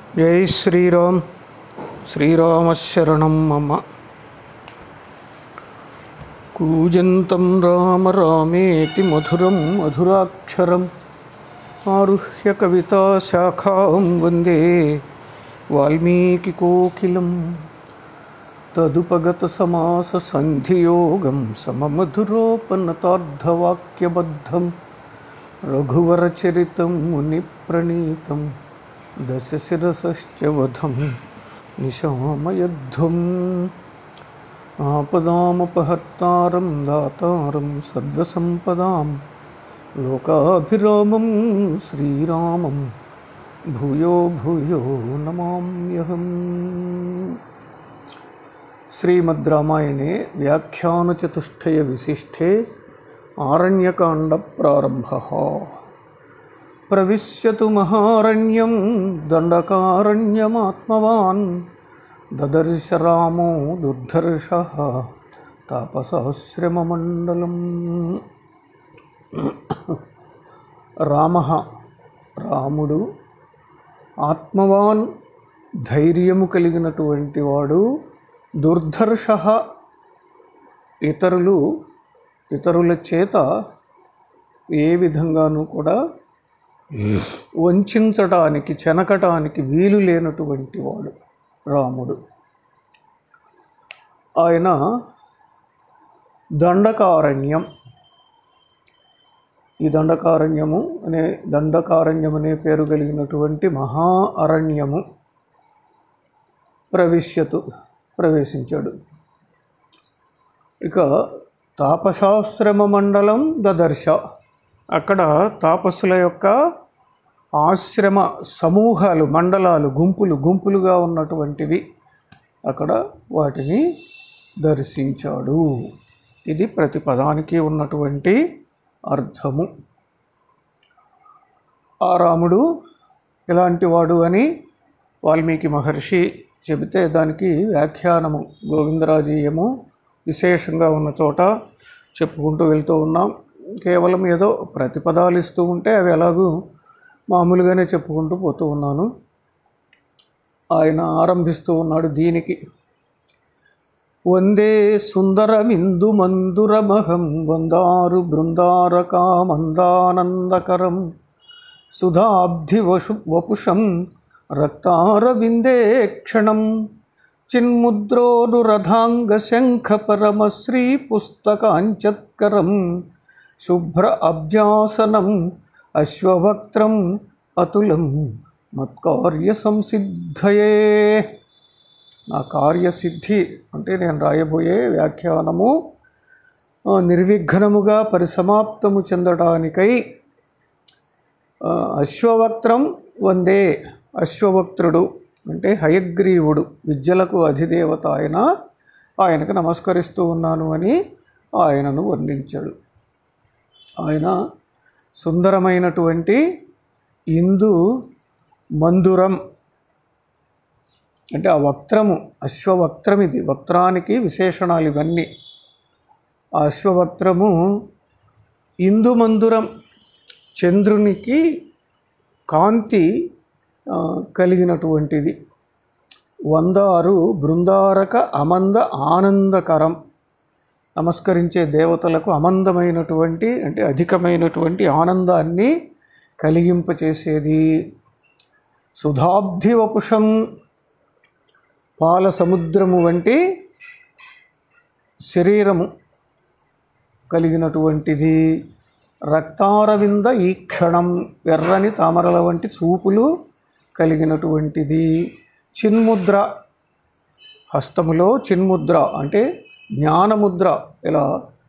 జై శ్రీరామ్ శ్రీరామశరణం మమ కూజంతం రామ రామేతి మధురం మధురాక్షరం ఆరుహ్య కవితాశాఖాం వందే వాల్మీకికోకిలం తదుపగతసమాససన్ధియోగం సమమధురోపనతార్థవాక్యబద్ధం రఘువరచరితం మునిప్రణీతం దశశిరసశ్చ వధం నిశామయధ్వం ఆపదామపహర్తారం దాతారం సర్వసంపదాం లోకాభిరామం శ్రీరామం భూయో భూయో నమామ్యహం శ్రీమద్ రామాయణే వ్యాఖ్యానచతుష్టయ విశిష్టే ఆరణ్యకాండ ప్రారంభ ప్రవిశ్యతు మహారణ్యం దండకారణ్యమాత్మవాన్ దదర్శ రామో దుర్ధర్ష తాపసాశ్రమమండలం రామ రాముడు ఆత్మవాన్ ధైర్యము కలిగినటువంటి వాడు దుర్ధర్ష ఇతరులు ఇతరుల చేత ఏ విధంగానూ కూడా వంచడానికి చెనకటానికి వీలు లేనటువంటి వాడు రాముడు ఆయన దండకారణ్యం ఈ దండకారణ్యము అనే దండకారణ్యం అనే పేరు కలిగినటువంటి మహా అరణ్యము ప్రవిశ్యతు ప్రవేశించాడు ఇక తాపశాశ్రమ మండలం దదర్శ అక్కడ తాపసుల యొక్క ఆశ్రమ సమూహాలు మండలాలు గుంపులు గుంపులుగా ఉన్నటువంటివి అక్కడ వాటిని దర్శించాడు ఇది ప్రతి పదానికి ఉన్నటువంటి అర్థము ఆ రాముడు ఇలాంటి వాడు అని వాల్మీకి మహర్షి చెబితే దానికి వ్యాఖ్యానము గోవిందరాజీయము విశేషంగా ఉన్న చోట చెప్పుకుంటూ వెళ్తూ ఉన్నాం కేవలం ఏదో ప్రతిపదాలు ఇస్తూ ఉంటే అవి ఎలాగూ మామూలుగానే చెప్పుకుంటూ పోతూ ఉన్నాను ఆయన ఆరంభిస్తూ ఉన్నాడు దీనికి వందే సుందరమిందు మందురమహం వందారు బృందారకామందానందకరం సుధాబ్ధి వశు వపుషం రక్తారవిందే క్షణం చిన్ముద్రోనురథాంగ శంఖ పరమశ్రీ పుస్తకాంచత్కరం శుభ్ర అబ్జాసనం అశ్వవక్త్రం అతులం మత్కార్య సంసిద్ధయే నా కార్యసిద్ధి అంటే నేను రాయబోయే వ్యాఖ్యానము నిర్విఘ్నముగా పరిసమాప్తము చెందడానికై అశ్వవక్త్రం వందే అశ్వవక్త్రుడు అంటే హయగ్రీవుడు విద్యలకు అధిదేవత ఆయన ఆయనకు నమస్కరిస్తూ ఉన్నాను అని ఆయనను వర్ణించాడు ఆయన సుందరమైనటువంటి ఇందు మందురం అంటే ఆ వక్త్రము అశ్వవక్త్రం ఇది వక్త్రానికి విశేషణాలు ఇవన్నీ ఆ అశ్వవక్త్రము ఇందు మందురం చంద్రునికి కాంతి కలిగినటువంటిది వందారు బృందారక అమంద ఆనందకరం నమస్కరించే దేవతలకు అమందమైనటువంటి అంటే అధికమైనటువంటి ఆనందాన్ని కలిగింపచేసేది సుధాబ్ధి వపుషం పాల సముద్రము వంటి శరీరము కలిగినటువంటిది రక్తారవింద ఈ క్షణం ఎర్రని తామరల వంటి చూపులు కలిగినటువంటిది చిన్ముద్ర హస్తములో చిన్ముద్ర అంటే జ్ఞానముద్ర ఇలా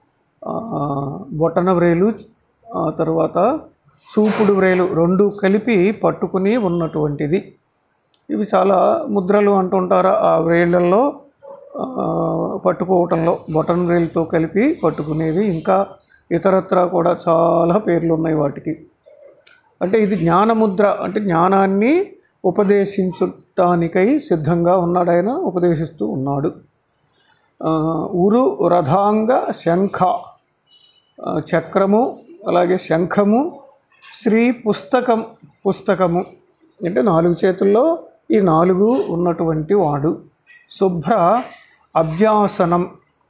బొటన వ్రేలు తర్వాత చూపుడు వ్రేలు రెండు కలిపి పట్టుకుని ఉన్నటువంటిది ఇవి చాలా ముద్రలు అంటుంటారు ఆ వ్రేళ్లలో పట్టుకోవటంలో బొటన్ వ్రేలుతో కలిపి పట్టుకునేవి ఇంకా ఇతరత్రా కూడా చాలా పేర్లు ఉన్నాయి వాటికి అంటే ఇది జ్ఞానముద్ర అంటే జ్ఞానాన్ని ఉపదేశించటానికై సిద్ధంగా ఉన్నాడు ఆయన ఉపదేశిస్తూ ఉన్నాడు ఉరు రథాంగ శంఖ చక్రము అలాగే శంఖము శ్రీ పుస్తకం పుస్తకము అంటే నాలుగు చేతుల్లో ఈ నాలుగు ఉన్నటువంటి వాడు శుభ్ర అభ్యాసనం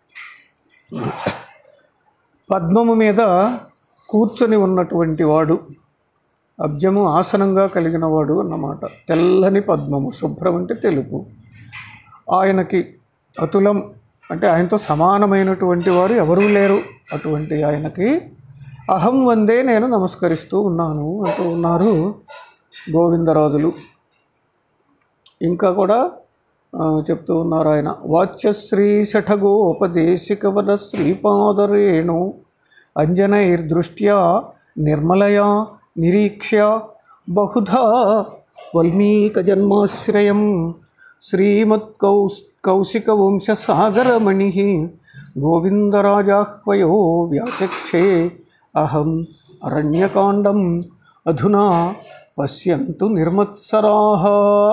పద్మము మీద కూర్చొని ఉన్నటువంటి వాడు అబ్జము ఆసనంగా కలిగిన వాడు అన్నమాట తెల్లని పద్మము శుభ్రం అంటే తెలుపు ఆయనకి అతులం అంటే ఆయనతో సమానమైనటువంటి వారు ఎవరూ లేరు అటువంటి ఆయనకి అహం వందే నేను నమస్కరిస్తూ ఉన్నాను అంటూ ఉన్నారు గోవిందరాజులు ఇంకా కూడా ఆ, చెప్తూ ఉన్నారు ఆయన వాచ్యశ్రీ శఠగోపదేశికవద శ్రీపాదరేణు అంజనైర్దృష్ట్యా నిర్మలయా నిరీక్ష్య బహుధా వల్మీకజన్మాశ్రయం శ్రీమత్కౌస్ కౌశికవంశసాగరమణి గోవిందరాజాహ్వయో వ్యాచక్షే అహం అరణ్యకాండం అధునా పశ్యంతు నిర్మత్సరాः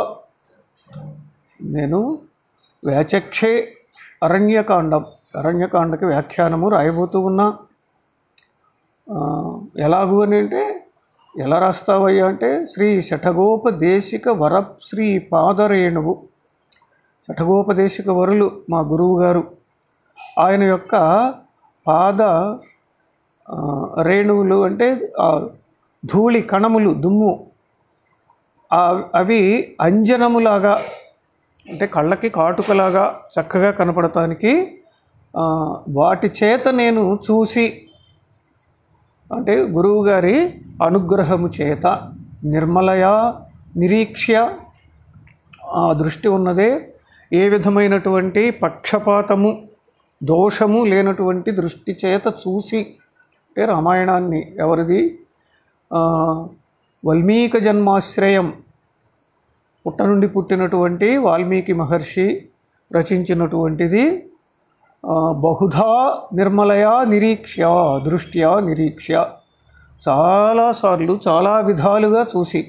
నేను వ్యాచక్షే అరణ్యకాండం అరణ్యకాండకి వ్యాఖ్యానము రాయబోతూ ఉన్నా ఆ, ఎలాగు అని అంటే ఎలా రాస్తావయ్యా అంటే శ్రీ శఠగోపదేశిక వర శ్రీ పాదరేణువు శఠగోపదేశిక వరులు మా గురువు గారు ఆయన యొక్క పాద ఆ, రేణువులు అంటే ఆ ధూళి కణములు దుమ్ము ఆ- అవి అంజనములాగా అంటే కళ్ళకి కాటుకలాగా చక్కగా కనపడటానికి ఆ, వాటి చేత నేను చూసి అంటే గురువుగారి అనుగ్రహము చేత నిర్మలయ నిరీక్ష్య ఆ దృష్టి ఉన్నదే ఏ విధమైనటువంటి పక్షపాతము దోషము లేనటువంటి దృష్టి చేత చూసి అంటే రామాయణాన్ని ఎవరిది ఆ, వల్మీక జన్మాశ్రయం పుట్ట నుండి పుట్టినటువంటి వాల్మీకి మహర్షి రచించినటువంటిది ఆ, బహుధా నిర్మలయ నిరీక్ష్య దృష్ట్యా నిరీక్ష్య చాలాసార్లు చాలా విధాలుగా చూసి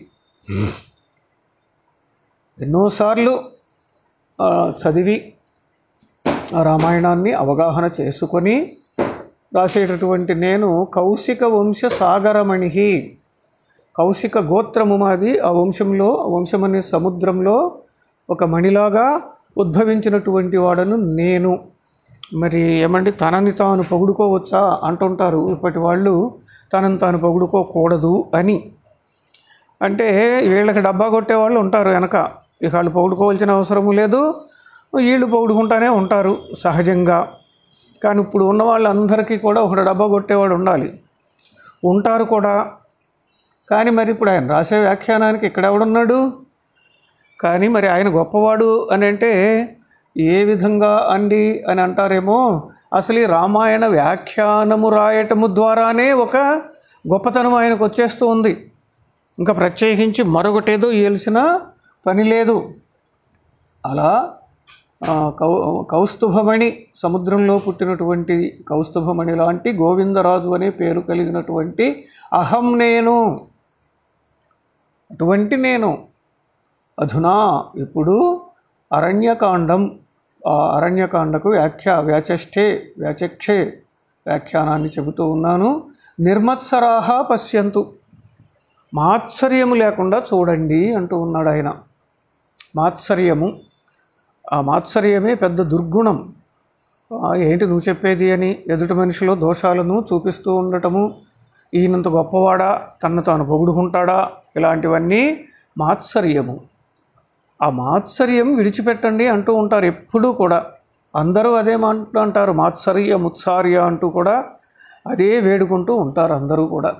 ఎన్నోసార్లు ఆ, చదివి ఆ రామాయణాన్ని అవగాహన చేసుకొని రాసేటటువంటి నేను కౌశిక వంశ సాగరమణి కౌశిక గోత్రము మాది ఆ వంశంలో ఆ వంశం అనే సముద్రంలో ఒక మణిలాగా ఉద్భవించినటువంటి వాడను నేను మరి ఏమండి తనని తాను పొగుడుకోవచ్చా అంటుంటారు ఇప్పటి వాళ్ళు తనని తాను పొగుడుకోకూడదు అని అంటే వీళ్ళకి డబ్బా కొట్టేవాళ్ళు ఉంటారు వెనక ఇక వాళ్ళు పొగుడుకోవాల్సిన అవసరము లేదు వీళ్ళు పొగుడుకుంటానే ఉంటారు సహజంగా కానీ ఇప్పుడు ఉన్న వాళ్ళందరికీ కూడా ఒక డబ్బా కొట్టేవాడు ఉండాలి ఉంటారు కూడా కానీ మరి ఇప్పుడు ఆయన రాసే వ్యాఖ్యానానికి ఇక్కడ ఎవడున్నాడు కానీ మరి ఆయన గొప్పవాడు అని అంటే ఏ విధంగా అండి అని అంటారేమో అసలు ఈ రామాయణ వ్యాఖ్యానము రాయటము ద్వారానే ఒక గొప్పతనం ఆయనకు వచ్చేస్తూ ఉంది ఇంకా ప్రత్యేకించి మరొకటేదో ఇయల్సిన పని లేదు అలా ఆ, కౌ కౌస్తుభమణి సముద్రంలో పుట్టినటువంటి కౌస్తుభమణి లాంటి గోవిందరాజు అనే పేరు కలిగినటువంటి అహం నేను అటువంటి నేను అధునా ఇప్పుడు అరణ్యకాండం ఆ అరణ్యకాండకు వ్యాఖ్య వ్యాచష్టే వ్యాచక్షే వ్యాఖ్యానాన్ని చెబుతూ ఉన్నాను నిర్మత్సరాహ పశ్యంతు మాత్సర్యము లేకుండా చూడండి అంటూ ఉన్నాడు ఆయన మాత్సర్యము ఆ మాత్సర్యమే పెద్ద దుర్గుణం ఆ, ఏంటి నువ్వు చెప్పేది అని ఎదుటి మనిషిలో దోషాలను చూపిస్తూ ఉండటము ఈయనంత గొప్పవాడా తన్ను తాను పొగుడుకుంటాడా ఇలాంటివన్నీ మాత్సర్యము ఆ మాత్సర్యం విడిచిపెట్టండి అంటూ ఉంటారు ఎప్పుడూ కూడా అందరూ అదే మాట అంటారు మాత్సర్య ముత్సార్య అంటూ కూడా అదే వేడుకుంటూ ఉంటారు అందరూ కూడా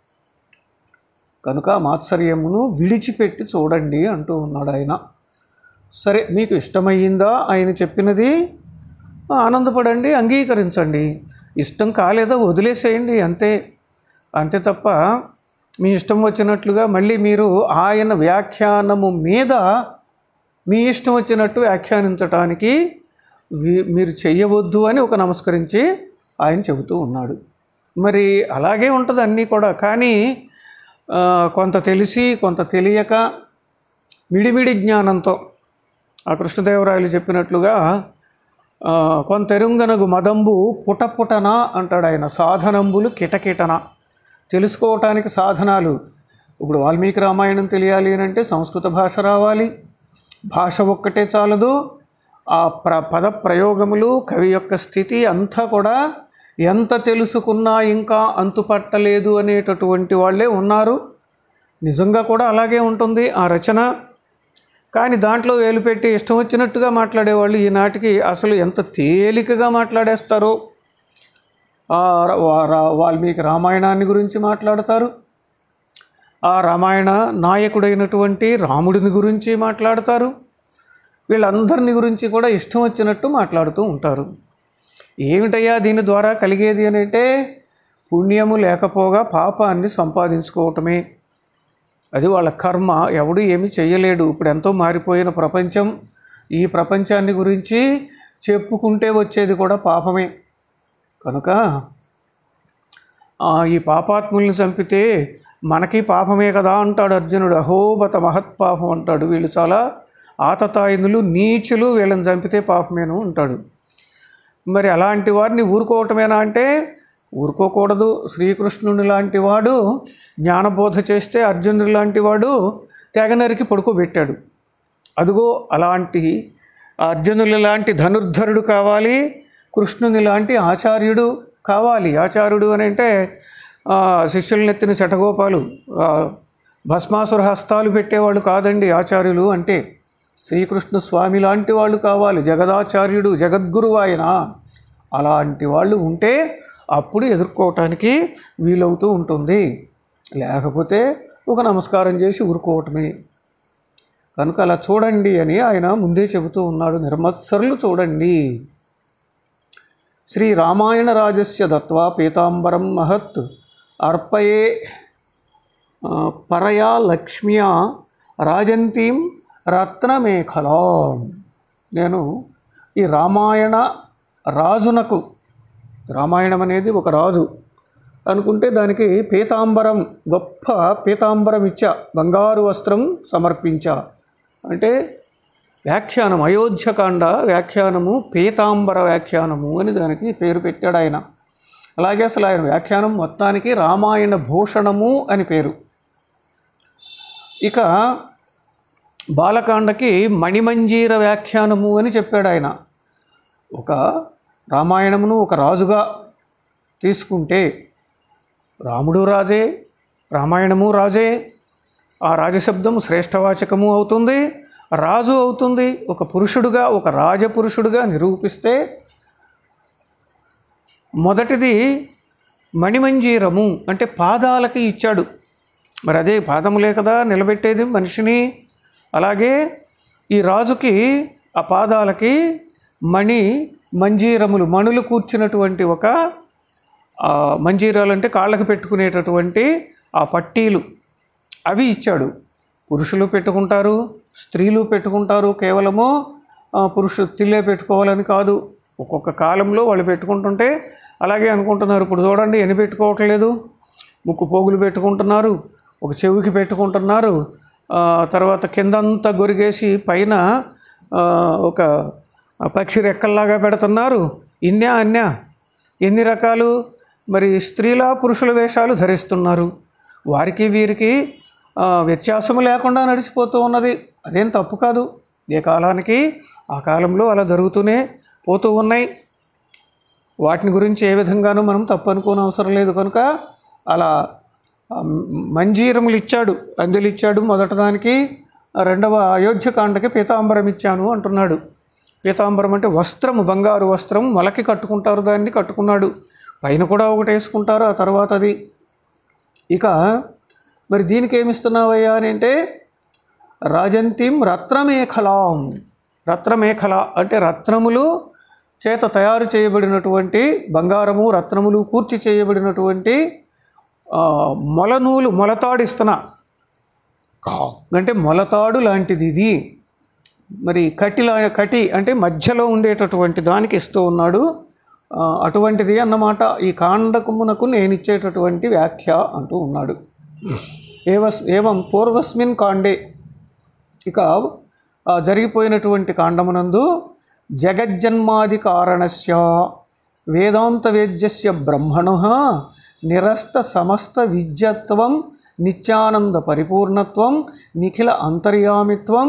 కనుక మాత్సర్యమును విడిచిపెట్టి చూడండి అంటూ ఉన్నాడు ఆయన సరే మీకు ఇష్టమయ్యిందా ఆయన చెప్పినది ఆనందపడండి అంగీకరించండి ఇష్టం కాలేదా వదిలేసేయండి అంతే అంతే తప్ప మీ ఇష్టం వచ్చినట్లుగా మళ్ళీ మీరు ఆయన వ్యాఖ్యానము మీద మీ ఇష్టం వచ్చినట్టు వ్యాఖ్యానించటానికి వి- మీరు చెయ్యవద్దు అని ఒక నమస్కరించి ఆయన చెబుతూ ఉన్నాడు మరి అలాగే ఉంటుంది అన్నీ కూడా కానీ ఆ, కొంత తెలిసి కొంత తెలియక మిడిమిడి జ్ఞానంతో ఆ కృష్ణదేవరాయలు చెప్పినట్లుగా ఆ, కొంతెరుంగనగు మదంబు పుటపుటన అంటాడు ఆయన సాధనంబులు కిటకిటన తెలుసుకోవటానికి సాధనాలు ఇప్పుడు వాల్మీకి రామాయణం తెలియాలి అని అంటే సంస్కృత భాష రావాలి భాష ఒక్కటే చాలదు ఆ ప్ర పద ప్రయోగములు కవి యొక్క స్థితి అంతా కూడా ఎంత తెలుసుకున్నా ఇంకా అంతుపట్టలేదు అనేటటువంటి వాళ్ళే ఉన్నారు నిజంగా కూడా అలాగే ఉంటుంది ఆ రచన కానీ దాంట్లో వేలు పెట్టి ఇష్టం వచ్చినట్టుగా మాట్లాడేవాళ్ళు ఈనాటికి అసలు ఎంత తేలికగా మాట్లాడేస్తారో ఆ ర- వా- రా- వాల్మీకి రామాయణాన్ని గురించి మాట్లాడతారు ఆ రామాయణ నాయకుడైనటువంటి రాముడిని గురించి మాట్లాడతారు వీళ్ళందరిని గురించి కూడా ఇష్టం వచ్చినట్టు మాట్లాడుతూ ఉంటారు ఏమిటయ్యా దీని ద్వారా కలిగేది అని అంటే పుణ్యము లేకపోగా పాపాన్ని సంపాదించుకోవటమే అది వాళ్ళ కర్మ ఎవడు ఏమి చెయ్యలేడు ఇప్పుడు ఎంతో మారిపోయిన ప్రపంచం ఈ ప్రపంచాన్ని గురించి చెప్పుకుంటే వచ్చేది కూడా పాపమే కనుక ఆ, ఈ పాపాత్ముల్ని చంపితే మనకి పాపమే కదా అంటాడు అర్జునుడు అహోబత మహత్పాపం అంటాడు వీళ్ళు చాలా ఆతతాయినులు నీచులు వీళ్ళని చంపితే పాపమేను అంటాడు మరి అలాంటి వారిని ఊరుకోవటమేనా అంటే ఊరుకోకూడదు శ్రీకృష్ణుని లాంటి వాడు జ్ఞానబోధ చేస్తే అర్జునుడు లాంటి వాడు తెగ నరికి పడుకోబెట్టాడు అదిగో అలాంటి అర్జునుని లాంటి ధనుర్ధరుడు కావాలి కృష్ణుని లాంటి ఆచార్యుడు కావాలి ఆచార్యుడు అని అంటే ఆ, శిష్యులనెత్తిన శటగోపాలు ఆ, భస్మాసుర హస్తాలు పెట్టేవాళ్ళు కాదండి ఆచార్యులు అంటే శ్రీకృష్ణ స్వామి లాంటి వాళ్ళు కావాలి జగదాచార్యుడు జగద్గురువు ఆయన అలాంటి వాళ్ళు ఉంటే అప్పుడు ఎదుర్కోవటానికి వీలవుతూ ఉంటుంది లేకపోతే ఒక నమస్కారం చేసి ఊరుకోవటమే కనుక అలా చూడండి అని ఆయన ముందే చెబుతూ ఉన్నాడు నిర్మత్సరులు చూడండి శ్రీ రామాయణ రాజస్య దత్వా పీతాంబరం మహత్ అర్పయే ఆ, పరయా లక్ష్మ్యా రాజంతీం రత్నమేఖలాం నేను ఈ రామాయణ రాజునకు రామాయణం అనేది ఒక రాజు అనుకుంటే దానికి పీతాంబరం గొప్ప పీతాంబరం ఇచ్చా బంగారు వస్త్రం సమర్పించా అంటే వ్యాఖ్యానం అయోధ్యకాండ వ్యాఖ్యానము పీతాంబర వ్యాఖ్యానము అని దానికి పేరు పెట్టాడు ఆయన అలాగే అసలు ఆయన వ్యాఖ్యానం మొత్తానికి రామాయణ భూషణము అని పేరు ఇక బాలకాండకి మణిమంజీర వ్యాఖ్యానము అని చెప్పాడు ఆయన ఒక రామాయణమును ఒక రాజుగా తీసుకుంటే రాముడు రాజే రామాయణము రాజే ఆ రాజశబ్దం శ్రేష్టవాచకము అవుతుంది రాజు అవుతుంది ఒక పురుషుడుగా ఒక రాజపురుషుడుగా నిరూపిస్తే మొదటిది మణిమంజీరము అంటే పాదాలకి ఇచ్చాడు మరి అదే పాదములే కదా నిలబెట్టేది మనిషిని అలాగే ఈ రాజుకి ఆ పాదాలకి మణి మంజీరములు మణులు కూర్చున్నటువంటి ఒక ఆ, మంజీరాలు అంటే కాళ్ళకి పెట్టుకునేటటువంటి ఆ పట్టీలు అవి ఇచ్చాడు పురుషులు పెట్టుకుంటారు స్త్రీలు పెట్టుకుంటారు కేవలము ఆ, పురుషు తిల్లే పెట్టుకోవాలని కాదు ఒక్కొక్క కాలంలో వాళ్ళు పెట్టుకుంటుంటే అలాగే అనుకుంటున్నారు ఇప్పుడు చూడండి ఎన్ని పెట్టుకోవట్లేదు ముక్కు పోగులు పెట్టుకుంటున్నారు ఒక చెవికి పెట్టుకుంటున్నారు ఆ, తర్వాత కిందంతా గొరిగేసి పైన ఆ, ఒక పక్షి రెక్కల్లాగా పెడుతున్నారు ఇన్యా అన్యా ఎన్ని రకాలు మరి స్త్రీల పురుషుల వేషాలు ధరిస్తున్నారు వారికి వీరికి ఆ, వ్యత్యాసము లేకుండా నడిచిపోతూ ఉన్నది అదేం తప్పు కాదు ఏ కాలానికి ఆ కాలంలో అలా జరుగుతూనే పోతూ ఉన్నాయి వాటిని గురించి ఏ విధంగానూ మనం తప్పు అనుకోని అవసరం లేదు కనుక అలా ఆ, మంజీరములు ఇచ్చాడు అందెలు ఇచ్చాడు మొదట దానికి రెండవ అయోధ్యకాండకి పీతాంబరం ఇచ్చాను అంటున్నాడు పీతాంబరం అంటే వస్త్రము బంగారు వస్త్రం మొలకి కట్టుకుంటారు దాన్ని కట్టుకున్నాడు పైన కూడా ఒకటి వేసుకుంటారు ఆ తర్వాత అది ఇక మరి దీనికి ఏమిస్తున్నావయ్యా అని అంటే రాజంతిం రత్నమేఖలాం రత్నమేఖల అంటే రత్నములు చేత తయారు చేయబడినటువంటి బంగారము రత్నములు కూర్చి చేయబడినటువంటి ఆ, మొలనూలు మొలతాడు ఇస్తున్నా అంటే మొలతాడు లాంటిది ఇది మరి కటిలా కటి అంటే మధ్యలో ఉండేటటువంటి దానికి ఇస్తూ ఉన్నాడు ఆ, అటువంటిది అన్నమాట ఈ కాండకమునకు నేను ఇచ్చేటటువంటి వ్యాఖ్య అంటూ ఉన్నాడు ఏవస్ ఏవం పూర్వస్మిన్ కాండే ఇక ఆ, జరిగిపోయినటువంటి కాండమునందు జగజ్జన్మాది కారణస్య వేదాంత వేద్యస్య బ్రహ్మణ నిరస్త సమస్త విద్యత్వం నిత్యానంద పరిపూర్ణత్వం నిఖిల అంతర్యామిత్వం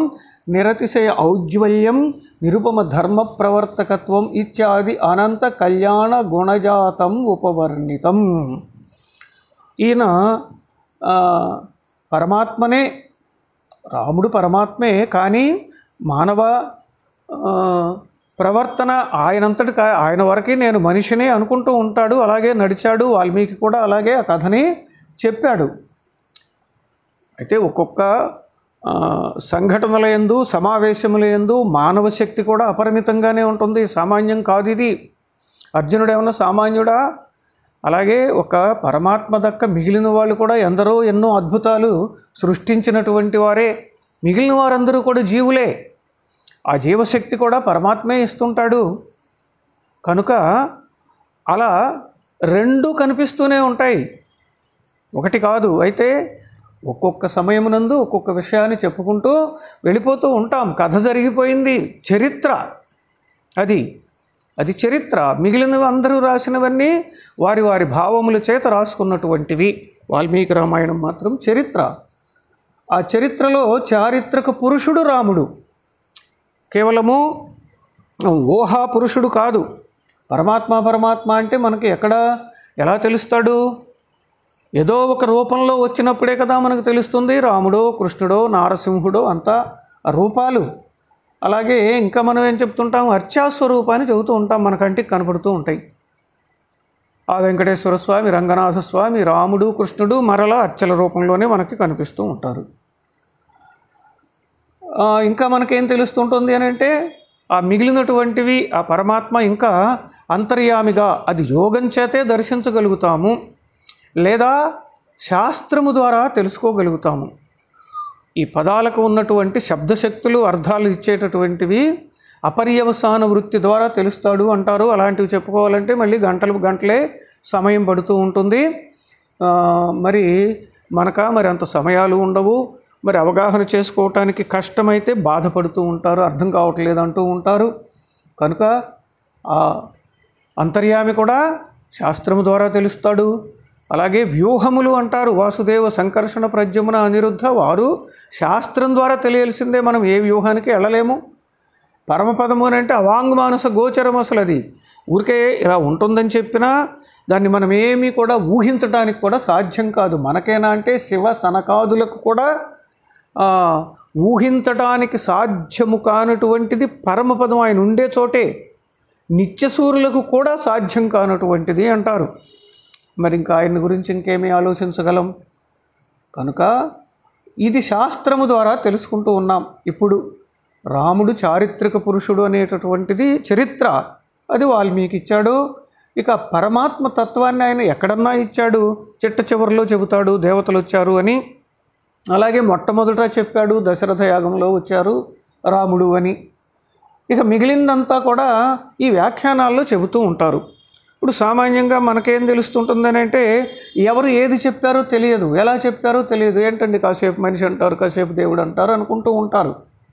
నిరతిశయ ఔజ్వల్యం నిరుపమ ధర్మ ప్రవర్తకత్వం ఇత్యాది అనంత కళ్యాణ గుణజాతం ఉపవర్ణితం ఈయన ఆ, పరమాత్మనే రాముడు పరమాత్మే కానీ మానవ ఆ, ప్రవర్తన ఆయనంతటి కా- ఆయన వరకే నేను మనిషినే అనుకుంటూ ఉంటాడు అలాగే నడిచాడు వాల్మీకి కూడా అలాగే ఆ కథని చెప్పాడు అయితే ఒక్కొక్క ఆ, సంఘటనల యందు సమావేశముల యందు మానవ శక్తి కూడా అపరిమితంగానే ఉంటుంది సామాన్యం కాదు ఇది అర్జునుడు ఏమన్నా సామాన్యుడా అలాగే ఒక పరమాత్మ దక్క మిగిలిన వాళ్ళు కూడా ఎందరో ఎన్నో అద్భుతాలు సృష్టించినటువంటి వారే మిగిలిన వారందరూ కూడా జీవులే ఆ జీవశక్తి కూడా పరమాత్మే ఇస్తుంటాడు కనుక అలా రెండు కనిపిస్తూనే ఉంటాయి ఒకటి కాదు అయితే ఒక్కొక్క సమయమునందు ఒక్కొక్క విషయాన్ని చెప్పుకుంటూ వెళ్ళిపోతూ ఉంటాం కథ జరిగిపోయింది చరిత్ర అది అది చరిత్ర మిగిలినవి అందరూ రాసినవన్నీ వారి వారి భావముల చేత రాసుకున్నటువంటివి వాల్మీకి రామాయణం మాత్రం చరిత్ర ఆ చరిత్రలో చారిత్రక పురుషుడు రాముడు కేవలము ఊహా పురుషుడు కాదు పరమాత్మ పరమాత్మ అంటే మనకి ఎక్కడ ఎలా తెలుస్తాడు ఏదో ఒక రూపంలో వచ్చినప్పుడే కదా మనకు తెలుస్తుంది రాముడో కృష్ణుడో నారసింహుడో అంతా ఆ రూపాలు అలాగే ఇంకా మనం ఏం చెప్తుంటాం అర్చాస్వరూపాన్ని చెబుతూ ఉంటాం మన కంటికి కనపడుతూ ఉంటాయి ఆ వెంకటేశ్వర స్వామి రంగనాథ స్వామి రాముడు కృష్ణుడు మరలా అర్చల రూపంలోనే మనకి కనిపిస్తూ ఉంటారు ఆ, ఇంకా మనకేం తెలుస్తుంటుంది అని అంటే ఆ మిగిలినటువంటివి ఆ పరమాత్మ ఇంకా అంతర్యామిగా అది యోగం చేతే దర్శించగలుగుతాము లేదా శాస్త్రము ద్వారా తెలుసుకోగలుగుతాము ఈ పదాలకు ఉన్నటువంటి శబ్దశక్తులు అర్థాలు ఇచ్చేటటువంటివి అపర్యవసాన వృత్తి ద్వారా తెలుస్తాడు అంటారు అలాంటివి చెప్పుకోవాలంటే మళ్ళీ గంటలు గంటలే సమయం పడుతూ ఉంటుంది ఆ, మరి మనక మరి అంత సమయాలు ఉండవు మరి అవగాహన చేసుకోవటానికి కష్టమైతే బాధపడుతూ ఉంటారు అర్థం కావట్లేదు అంటూ ఉంటారు కనుక ఆ అంతర్యామి కూడా శాస్త్రము ద్వారా తెలుస్తాడు అలాగే వ్యూహములు అంటారు వాసుదేవ సంకర్షణ ప్రద్యుమ్న అనిరుద్ధ వారు శాస్త్రం ద్వారా తెలియాల్సిందే మనం ఏ వ్యూహానికి వెళ్ళలేము పరమపదము అని అంటే అవాంగ్మానస గోచరం అసలు అది ఊరికే ఇలా ఉంటుందని చెప్పినా దాన్ని మనం ఏమీ కూడా ఊహించడానికి కూడా సాధ్యం కాదు మనకేనా అంటే శివ సనకాదులకు కూడా ఆ, ఊహించటానికి సాధ్యము కానటువంటిది పరమపదం ఆయన ఉండే చోటే నిత్యసూరులకు కూడా సాధ్యం కానటువంటిది అంటారు మరి ఇంకా ఆయన గురించి ఇంకేమీ ఆలోచించగలం కనుక ఇది శాస్త్రము ద్వారా తెలుసుకుంటూ ఉన్నాం ఇప్పుడు రాముడు చారిత్రక పురుషుడు అనేటటువంటిది చరిత్ర అది వాల్మీకి ఇచ్చాడు ఇక పరమాత్మ తత్వాన్ని ఆయన ఎక్కడన్నా ఇచ్చాడు చిట్ట చివరిలో చెబుతాడు దేవతలు వచ్చారు అని అలాగే మొట్టమొదట చెప్పాడు దశరథ యాగంలో వచ్చారు రాముడు అని ఇక మిగిలిందంతా కూడా ఈ వ్యాఖ్యానాల్లో చెబుతూ ఉంటారు ఇప్పుడు సామాన్యంగా మనకేం తెలుస్తుంటుందని అంటే ఎవరు ఏది చెప్పారో తెలియదు ఎలా చెప్పారో తెలియదు ఏంటండి కాసేపు మనిషి అంటారు కాసేపు దేవుడు అంటారు అనుకుంటూ ఉంటారు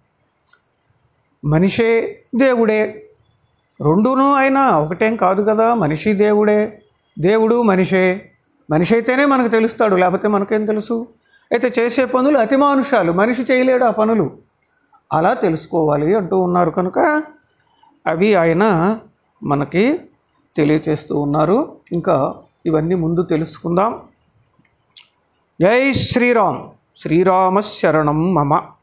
మనిషే దేవుడే రెండును అయినా ఒకటేం కాదు కదా మనిషి దేవుడే దేవుడు మనిషే మనిషి అయితేనే మనకు తెలుస్తాడు లేకపోతే మనకేం తెలుసు అయితే చేసే పనులు అతిమానుషాలు మనిషి చేయలేడు ఆ పనులు అలా తెలుసుకోవాలి అంటూ ఉన్నారు కనుక అవి ఆయన మనకి తెలియచేస్తూ ఉన్నారు ఇంకా ఇవన్నీ ముందు తెలుసుకుందాం జై శ్రీరామ్ శ్రీరామ శరణం మమ